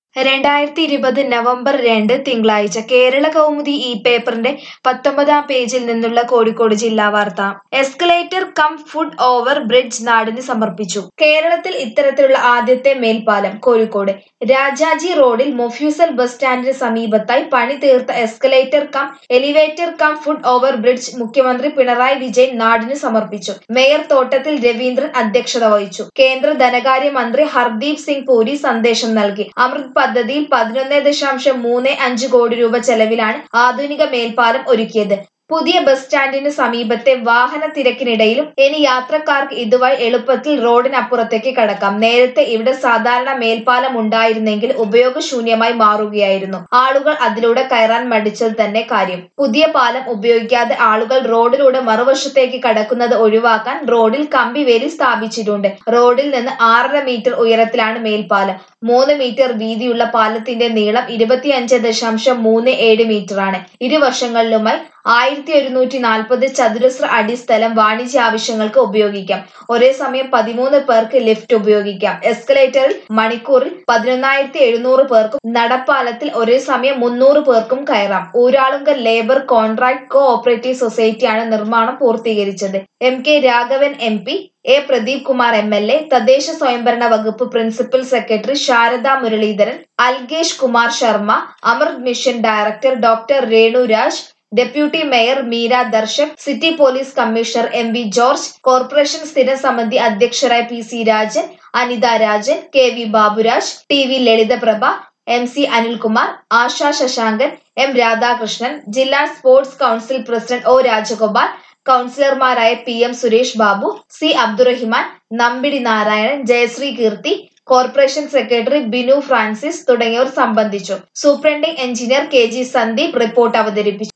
രണ്ടായിരത്തി ഇരുപത് നവംബർ രണ്ട് തിങ്കളാഴ്ച കേരള കൗമുദി ഈ പേപ്പറിന്റെ പത്തൊമ്പതാം പേജിൽ നിന്നുള്ള കോഴിക്കോട് ജില്ലാ വാർത്ത escalator cum foot over bridge നാടിന് സമർപ്പിച്ചു കേരളത്തിൽ ഇത്തരത്തിലുള്ള ആദ്യത്തെ മേൽപ്പാലം കോഴിക്കോട് രാജാജി റോഡിൽ മൊഫ്യൂസൽ ബസ് സ്റ്റാൻഡിന് സമീപത്തായി പണി തീർത്ത escalator cum elevator cum foot over bridge മുഖ്യമന്ത്രി പിണറായി വിജയൻ നാടിന് സമർപ്പിച്ചു മേയർ തോട്ടത്തിൽ രവീന്ദ്രൻ അധ്യക്ഷത വഹിച്ചു കേന്ദ്ര ധനകാര്യ മന്ത്രി ഹർദീപ് സിംഗ് പുരി സന്ദേശം നൽകി അമൃത് പദ്ധതിയിൽ പതിനൊന്ന് ദശാംശം മൂന്ന് അഞ്ച് കോടി രൂപ ചെലവിലാണ് ആധുനിക മേൽപ്പാലം ഒരുക്കിയത് പുതിയ ബസ് സ്റ്റാൻഡിന് സമീപത്തെ വാഹന തിരക്കിനിടയിലും ഇനി യാത്രക്കാർക്ക് ഇതുവഴി എളുപ്പത്തിൽ റോഡിനപ്പുറത്തേക്ക് കടക്കാം നേരത്തെ ഇവിടെ സാധാരണ മേൽപ്പാലം ഉണ്ടായിരുന്നെങ്കിൽ ഉപയോഗശൂന്യമായി മാറുകയായിരുന്നു ആളുകൾ അതിലൂടെ കയറാൻ മടിച്ചത് തന്നെ കാര്യം പുതിയ പാലം ഉപയോഗിക്കാതെ ആളുകൾ റോഡിലൂടെ മറുവശത്തേക്ക് കടക്കുന്നത് ഒഴിവാക്കാൻ റോഡിൽ കമ്പിവേലി സ്ഥാപിച്ചിട്ടുണ്ട് റോഡിൽ നിന്ന് ആറര മീറ്റർ ഉയരത്തിലാണ് മേൽപ്പാലം മൂന്ന് മീറ്റർ വീതിയുള്ള പാലത്തിന്റെ നീളം ഇരുപത്തിയഞ്ച് ദശാംശം മൂന്ന് ഏഴ് മീറ്ററാണ് ഇരുവശങ്ങളിലുമായി ആയിരത്തി ഒരുന്നൂറ്റി നാൽപ്പത് ചതുരശ്ര അടി സ്ഥലം വാണിജ്യ ആവശ്യങ്ങൾക്ക് ഉപയോഗിക്കാം ഒരേ സമയം പതിമൂന്ന് പേർക്ക് ലിഫ്റ്റ് ഉപയോഗിക്കാം എസ്കലേറ്ററിൽ മണിക്കൂറിൽ പതിനൊന്നായിരത്തി എഴുന്നൂറ് പേർക്കും നടപ്പാലത്തിൽ ഒരേ സമയം മുന്നൂറ് പേർക്കും കയറാം Uralungal labour contract cooperative സൊസൈറ്റിയാണ് നിർമ്മാണം പൂർത്തീകരിച്ചത് M K Raghavan M P A Pradeep Kumar M L A തദ്ദേശ സ്വയംഭരണ വകുപ്പ് principal secretary Sharada Muraleedharan Alkesh Kumar Sharma Amrut mission director doctor Renu Raj deputy mayor Meera Darshak city police commissioner M V George corporation സ്ഥിര സമിതി അധ്യക്ഷരായ P C Rajan Anitha Rajan K V Baburaj T V Lalithaprabha M C Anilkumar Asha Sasankan M Radhakrishnan ജില്ലാ sports council president O Rajagopal കൗൺസിലർമാരായ P M Suresh Babu C Abdurahiman Nambidi Narayanan Jayashree Keerthi corporation secretary Binu Francis തുടങ്ങിയവർ സംബന്ധിച്ചു superintending engineer K G Sandeep report അവതരിപ്പിച്ചു